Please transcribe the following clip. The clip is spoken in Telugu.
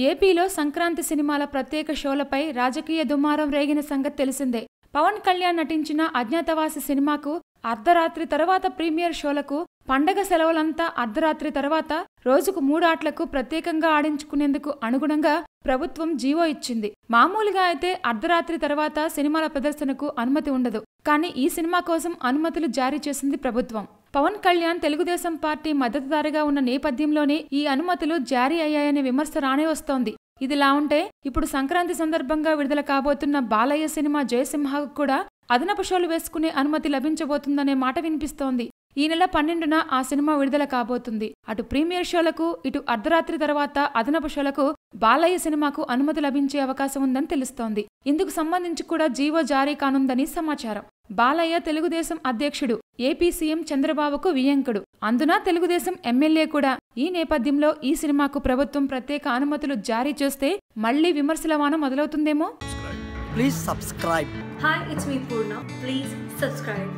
ఏపీలో సంక్రాంతి సినిమాల ప్రత్యేక షోలపై రాజకీయ దుమారం రేగిన సంగతి తెలిసిందే పవన్ కళ్యాణ్ నటించిన అజ్ఞాతవాసి సినిమాకు అర్ధరాత్రి తర్వాత ప్రీమియర్ షోలకు పండగ సెలవులంతా అర్ధరాత్రి తర్వాత రోజుకు మూడాట్లకు ప్రత్యేకంగా ఆడించుకునేందుకు అనుగుణంగా ప్రభుత్వం జీవో ఇచ్చింది మామూలుగా అయితే అర్ధరాత్రి తర్వాత సినిమాల ప్రదర్శనకు అనుమతి ఉండదు కానీ ఈ సినిమా కోసం అనుమతులు జారీ చేసింది ప్రభుత్వం పవన్ కళ్యాణ్ తెలుగుదేశం పార్టీ మద్దతుదారుగా ఉన్న నేపథ్యంలోనే ఈ అనుమతులు జారీ అయ్యాయనే విమర్శ రానే వస్తోంది ఇదిలా ఉంటే ఇప్పుడు సంక్రాంతి సందర్భంగా విడుదల కాబోతున్న బాలయ్య సినిమా జయసింహకు కూడా అదనపు షోలు వేసుకునే అనుమతి లభించబోతుందనే మాట వినిపిస్తోంది ఈ నెల పన్నెండున ఆ సినిమా విడుదల కాబోతుంది అటు ప్రీమియర్ షోలకు ఇటు అర్ధరాత్రి తర్వాత అదనపు షోలకు బాలయ్య సినిమాకు అనుమతి లభించే అవకాశం ఉందని తెలుస్తోంది ఇందుకు సంబంధించి కూడా జీవో జారీ కానుందని సమాచారం బాలయ్య తెలుగుదేశం అధ్యక్షుడు ఏపీ సీఎం చంద్రబాబుకు వియంకుడు అందున తెలుగుదేశం ఎమ్మెల్యే కూడా ఈ నేపథ్యంలో ఈ సినిమాకు ప్రభుత్వం ప్రత్యేక అనుమతులు జారీ చేస్తే మళ్లీ విమర్శల వాన మొదలవుతుందేమో Please subscribe. Hi, it's me Purna. Please subscribe.